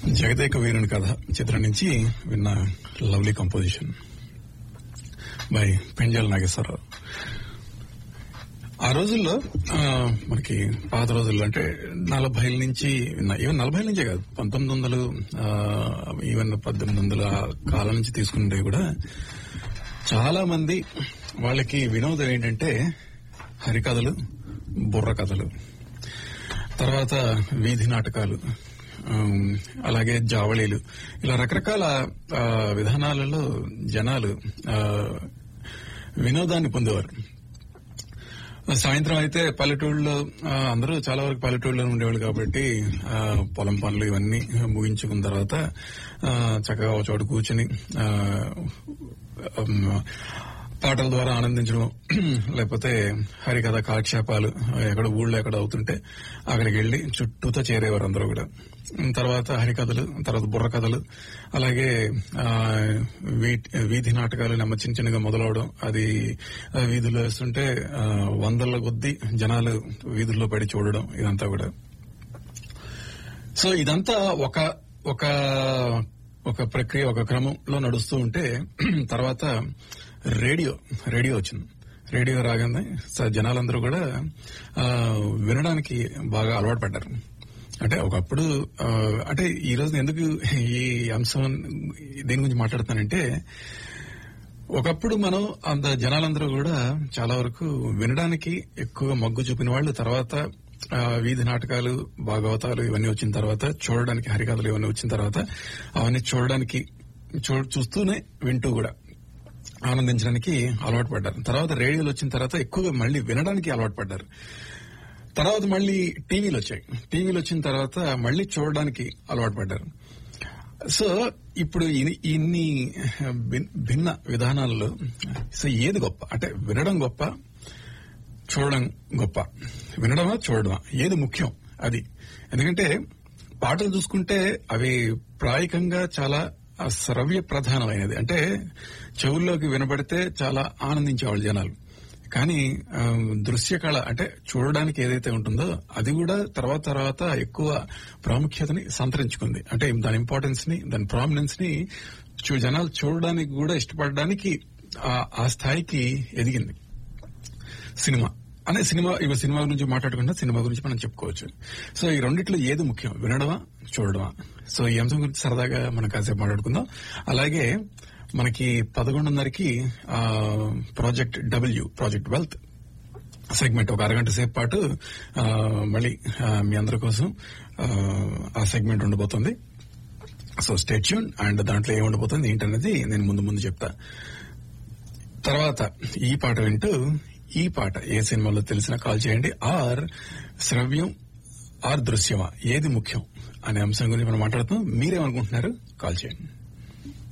జగదేక వీరుని కథ చిత్రం నుంచి విన్న lovely composition by Penjal Nageswararao ఆ రోజుల్లో ఆ, మనకి పాత రోజుల్లో అంటే నలభై నుంచి ఈవెన్ నలభై నుంచే కాదు పంతొమ్మిది వందలు ఆ, ఈవెన్ పద్దెనిమిది వందల కాలం నుంచి తీసుకుంటే కూడా చాలా మంది వాళ్ళకి వినోదం ఏంటంటే హరికథలు బుర్ర కథలు తర్వాత వీధి నాటకాలు ఆమ్, అలాగే జావళీలు ఇలా రకరకాల ఆ, విధానాలలో జనాలు ఆ, వినోదాన్ని పొందేవారు సాయంత్రం అయితే పల్లెటూళ్ళలో ఆ, అందరూ చాలా వరకు పల్లెటూళ్ళలో ఉండేవాళ్ళు కాబట్టి ఆ, పొలం పనులు ఇవన్నీ ముగించుకున్న తర్వాత ఆ, చక్కగా ఒక చోట కూర్చుని ఆ, ఉమ్, పాటల ద్వారా ఆనందించడం లేకపోతే హరికథ కాలక్షేపాలు ఎక్కడ ఊళ్ళో ఎక్కడ అవుతుంటే అక్కడికి వెళ్లి చుట్టూతో చేరేవారు అందరూ కూడా తర్వాత హరికథలు తర్వాత బుర్ర కథలు అలాగే ఆ, వీ- వీధి నాటకాలు నెమ్మ చిన్న చిన్నగా మొదలవడం అది ఆ, వీధుల్లో వేస్తుంటే ఆ, వందల కొద్దీ జనాలు వీధుల్లో పడి చూడడం ఇదంతా కూడా సో ఇదంతా ఒక ఒక ఒక ప్రక్రియ ఒక క్రమంలో నడుస్తూ ఉంటే తర్వాత రేడియో రేడియో వచ్చింది రేడియో రాగానే స- జనాలందరూ కూడా ఆ, వినడానికి బాగా అలవాటు పడ్డారు అంటే ఒకప్పుడు ఆ, అంటే ఈ రోజు ఎందుకు ఈ అంశం దేని గురించి మాట్లాడుతానంటే ఒకప్పుడు మనం అంత జనాలందరూ కూడా చాలా వరకు వినడానికి ఎక్కువ మొగ్గు చూపిన వాళ్ళు తర్వాత ఆ, వీధి నాటకాలు భాగవతాలు ఇవన్నీ వచ్చిన తర్వాత చూడడానికి హరికథలు ఇవన్నీ వచ్చిన తర్వాత అవన్నీ చూడడానికి చూ- చూస్తూనే వింటూ కూడా ఆనందించడానికి అలవాటు పడ్డారు తర్వాత రేడియోలు వచ్చిన తర్వాత ఎక్కువగా మళ్ళీ వినడానికి అలవాటు పడ్డారు తర్వాత మళ్ళీ టీవీలు వచ్చాయి టీవీలు వచ్చిన తర్వాత మళ్ళీ చూడడానికి అలవాటు పడ్డారు సో ఇప్పుడు ఇన్ని- ఇన్ని భిన్- భిన్న విధానాల్లో సో ఏది గొప్ప అంటే వినడం గొప్ప చూడడం గొప్ప వినడమా చూడడమా ఏది ముఖ్యం అది ఎందుకంటే పాటలు చూసుకుంటే అవి ప్రాయికంగా చాలా ఆ శ్రవ్య ప్రధానమైనది అంటే చెవుల్లోకి వినబడితే చాలా ఆనందించేవాళ్ళు జనాలు కానీ ఆ, దృశ్య కళ అంటే చూడడానికి ఏదైతే ఉంటుందో అది కూడా తర్వాత తర్వాత ఎక్కువ ప్రాముఖ్యతని సంతరించుకుంది అంటే దాని ఇంపార్టెన్స్ ని దాని ప్రామినెన్స్ ని చూ- జనాలు చూడడానికి కూడా ఇష్టపడడానికి ఆ- ఆ స్థాయికి ఎదిగింది సినిమా అనే సినిమా ఇవి సినిమా గురించి మాట్లాడుకుంటే సినిమా గురించి మనం చెప్పుకోవచ్చు సో ఈ రెండిట్లో ఏది ముఖ్యం వినడమా చూడడమా సో ఈ అంశం గురించి సరదాగా మనం కాసేపు మాట్లాడుకుందాం అలాగే మనకి పదకొండున్నరకి ఆ, project W project wealth segment ఒక అరగంట సేపు పాటు ఆ, మళ్ళీ ఆ, మీ అందరి కోసం ఆ, ఆ సెగ్మెంట్ ఉండబోతుంది సో స్టేట్యూన్ అండ్ దాంట్లో ఏం ఉండబోతుంది ఏంటనేది నేను ముందు ముందు చెప్తా తర్వాత ఈ పాట వింటూ ఈ పాట ఏ సినిమాలో తెలిసినా కాల్ చేయండి ఆర్ శ్రవ్యం ఆర్ దృశ్యమా ఏది ముఖ్యం అనే అంశం గురించి మనం మాట్లాడుతున్నాం మీరేమనుకుంటున్నారు కాల్ చేయండి